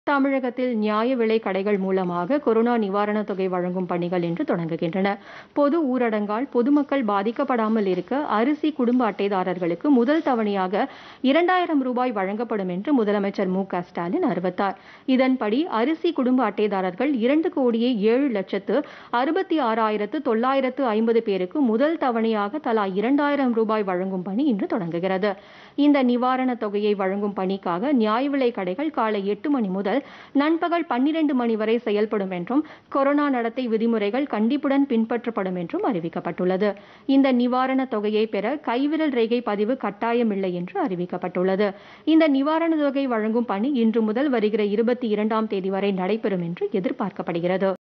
தமிழகத்தில் நியாய விலை கடைகள் மூலமாக கொரோனா நிவாரணத் தொகை வழங்கும் பணிகள் இன்று தொடங்குகின்றன பொது ஊரடங்கால் பொதுமக்கள் பாதிக்கப்படாமல் இருக்க அரிசி குடும்ப அட்டைதாரர்களுக்கு முதல் தவணையாக இரண்டாயிரம் ரூபாய் வழங்கப்படும் என்று முதலமைச்சர் மு க ஸ்டாலின் அறிவித்தார் இதன்படி அரிசி குடும்ப அட்டைதாரர்கள் இரண்டு கோடியே ஏழு லட்சத்து அறுபத்தி ஆறாயிரத்து தொள்ளாயிரத்து ஐம்பது பேருக்கு முதல் தவணையாக தலா இரண்டாயிரம் ரூபாய் வழங்கும் பணி இன்று தொடங்குகிறது இந்த நிவாரணத் தொகையை வழங்கும் பணிக்காக நியாய விலை கடைகள் காலை எட்டு மணி முதல் நண்பகல் பன்னிரண்டு மணி வரை செயல்படும் என்றும் கொரோனா நடத்தை விதிமுறைகள் கண்டிப்புடன் பின்பற்றப்படும் என்றும் அறிவிக்கப்பட்டுள்ளது இந்த நிவாரணத் தொகையை பெற கைவிரல் ரேகை பதிவு கட்டாயமில்லை என்று அறிவிக்கப்பட்டுள்ளது இந்த நிவாரணத் தொகை வழங்கும் பணி இன்று முதல் வருகிற இருபத்தி இரண்டாம் தேதி வரை நடைபெறும் என்று எதிர்பார்க்கப்படுகிறது